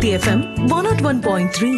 Hiti FM 101.3.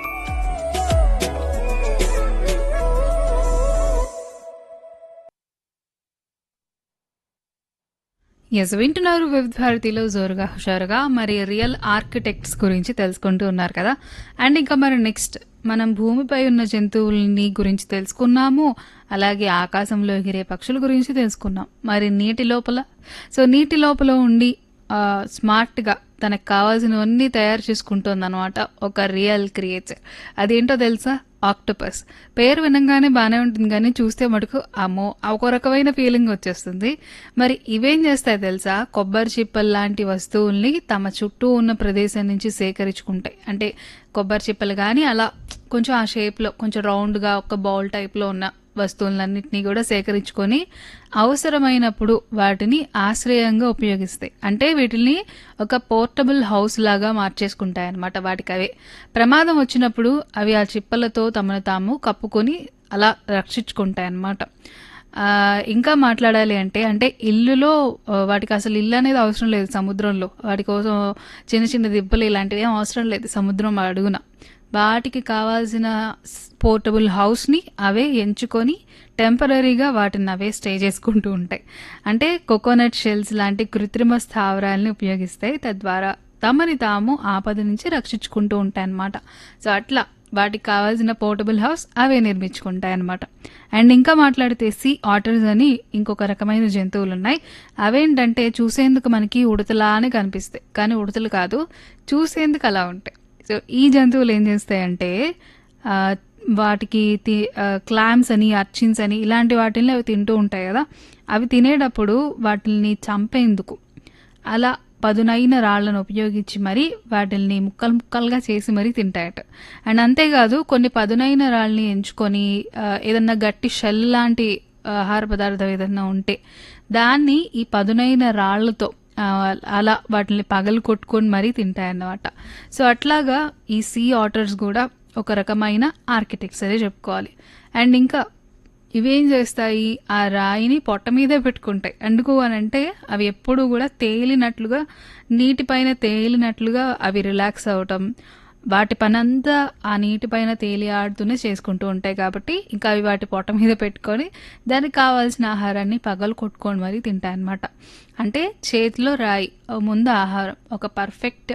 Yes వింటున్నారు వివిధ భారతిలో జోరుగా హుషారుగా మరి రియల్ ఆర్కిటెక్ట్స్ గురించి తెలుసుకుంటూ ఉన్నారు కదా అండ్ ఇంకా మరి నెక్స్ట్ మనం భూమిపై ఉన్న జంతువులని గురించి తెలుసుకున్నాము అలాగే ఆకాశంలో ఎగిరే పక్షుల గురించి తెలుసుకున్నాం మరి నీటి లోపల సో నీటి లోపల ఉండి ఆ, స్మార్ట్గా తనకు కావాల్సినవన్నీ తయారు చేసుకుంటుంది అనమాట ఒక రియల్ క్రియేచర్ అదేంటో తెలుసా ఆక్టోపస్ పేరు వినంగానే బాగానే ఉంటుంది కానీ చూస్తే మటుకు అమ్మో ఒక రకమైన ఫీలింగ్ వచ్చేస్తుంది మరి ఇవేం చేస్తాయి తెలుసా కొబ్బరి చిప్పలు లాంటి వస్తువుల్ని తమ చుట్టూ ఉన్న ప్రదేశం నుంచి సేకరించుకుంటాయి అంటే కొబ్బరి చిప్పలు కానీ అలా కొంచెం ఆ షేప్లో కొంచెం రౌండ్గా ఒక బౌల్ టైప్లో ఉన్న వస్తువులన్నింటినీ కూడా సేకరించుకొని అవసరమైనప్పుడు వాటిని ఆశ్రయంగా ఉపయోగిస్తాయి అంటే వీటిని ఒక పోర్టబుల్ హౌస్ లాగా మార్చేసుకుంటాయి అన్నమాట వాటికి అవే ప్రమాదం వచ్చినప్పుడు అవి ఆ చిప్పలతో తమను తాము కప్పుకొని అలా రక్షించుకుంటాయి అన్నమాట ఆ, ఇంకా మాట్లాడాలి అంటే అంటే ఇల్లులో ఆ, వాటికి అసలు ఇల్లు అనేది అవసరం లేదు సముద్రంలో వాటి కోసం చిన్న చిన్న దిబ్బలు ఇలాంటివి ఏం అవసరం లేదు సముద్రం అడుగున వాటికి కావాల్సిన పోర్టబుల్ హౌస్ని అవే ఎంచుకొని టెంపరీగా వాటిని అవే స్టే చేసుకుంటూ ఉంటాయి అంటే కోకోనట్ షెల్స్ లాంటి కృత్రిమ స్థావరాలని ఉపయోగిస్తాయి తద్వారా తమని తాము ఆపద నుంచి రక్షించుకుంటూ ఉంటాయి అన్నమాట సో అట్లా వాటికి కావాల్సిన పోర్టబుల్ హౌస్ అవే నిర్మించుకుంటాయి అన్నమాట అండ్ ఇంకా మాట్లాడితే సీ ఆటర్స్ అని ఇంకొక రకమైన జంతువులు ఉన్నాయి అవేంటంటే చూసేందుకు మనకి ఉడతలానే కనిపిస్తాయి కానీ ఉడతలు కాదు చూసేందుకు అలా ఉంటాయి సో ఈ జంతువులు ఏం చేస్తాయంటే ఆ, వాటికి క్లామ్స్ అని అర్చిన్స్ అని ఇలాంటి వాటిని అవి తింటూ ఉంటాయి కదా అవి తినేటప్పుడు వాటిని చంపేందుకు అలా పదునైన రాళ్లను ఉపయోగించి మరీ వాటిని ముక్కలు ముక్కలుగా చేసి మరీ తింటాయట అండ్ అంతేకాదు కొన్ని పదునైన రాళ్ళని ఎంచుకొని ఆ, ఏదన్నా గట్టి షెల్ లాంటి ఆహార పదార్థం ఏదన్నా ఉంటే దాన్ని ఈ పదునైన రాళ్లతో ఆ, అలా వాటిని పగలు కొట్టుకొని మరీ తింటాయన్నమాట సో అట్లాగా ఈ సీ ఆటర్స్ కూడా ఒక రకమైన ఆర్కిటెక్ట్స్ అనే చెప్పుకోవాలి అండ్ ఇంకా ఇవేం చేస్తాయి ఆ రాయిని పొట్ట మీదే పెట్టుకుంటాయి ఎందుకు అని అంటే అవి ఎప్పుడు కూడా తేలినట్లుగా నీటిపైన తేలినట్లుగా అవి రిలాక్స్ అవటం వాటి పనంతా ఆ నీటిపైన తేలి ఆడుతూనే చేసుకుంటూ ఉంటాయి కాబట్టి ఇంకా అవి వాటి పొట్ట మీద పెట్టుకొని దానికి కావాల్సిన ఆహారాన్ని పగలు కొట్టుకొని మరీ తింటాయి అన్నమాట అంటే చేతిలో రాయి ఓ ముందు ఆహారం ఒక పర్ఫెక్ట్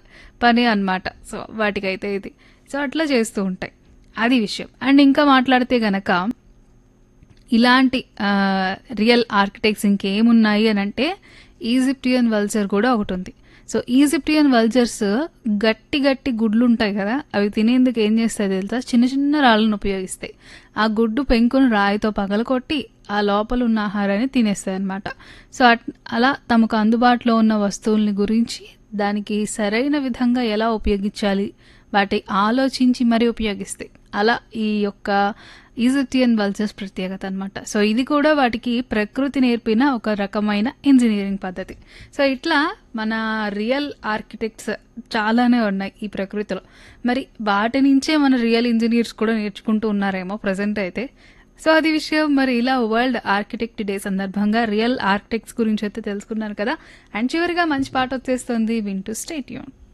పని అన్నమాట సో వాటికైతే ఇది సో అట్లా చేస్తూ ఉంటాయి అది విషయం అండ్ ఇంకా మాట్లాడితే గనక ఇలాంటి రియల్ ఆర్కిటెక్ట్స్ ఇంకేమున్నాయి అని అంటే ఈజిప్టియన్ వల్చర్ కూడా ఒకటి ఉంది సో ఈజిప్టియన్ వల్చర్స్ గట్టి గట్టి గుడ్లు ఉంటాయి కదా అవి తినేందుకు ఏం చేస్తాయి తెలుసా చిన్న చిన్న రాళ్ళను ఉపయోగిస్తాయి ఆ గుడ్డు పెంకును రాయితో పగలకొట్టి ఆ లోపల ఉన్న ఆహారాన్ని తినేస్తాయి అనమాట సో అట్- అలా తమకు అందుబాటులో ఉన్న వస్తువుల్ని గురించి దానికి సరైన విధంగా ఎలా ఉపయోగించాలి వాటి ఆలోచించి మరీ ఉపయోగిస్తాయి అలా ఈ యొక్క ఈజిప్టియన్ వల్చర్స్ ప్రత్యేకత అనమాట సో ఇది కూడా వాటికి ప్రకృతి నేర్పిన ఒక రకమైన ఇంజనీరింగ్ పద్ధతి సో ఇట్లా మన రియల్ ఆర్కిటెక్ట్స్ చాలానే ఉన్నాయి ఈ ప్రకృతిలో మరి వాటి నుంచే మన రియల్ ఇంజనీర్స్ కూడా నేర్చుకుంటూ ఉన్నారేమో ప్రజెంట్ అయితే సో అది విషయం మరి ఇలా వరల్డ్ ఆర్కిటెక్ట్ డే సందర్భంగా రియల్ ఆర్కిటెక్ట్స్ గురించి అయితే తెలుసుకున్నారు కదా అండ్ చివరిగా మంచి పాట వచ్చేస్తుంది వింటూ స్టేట్యూన్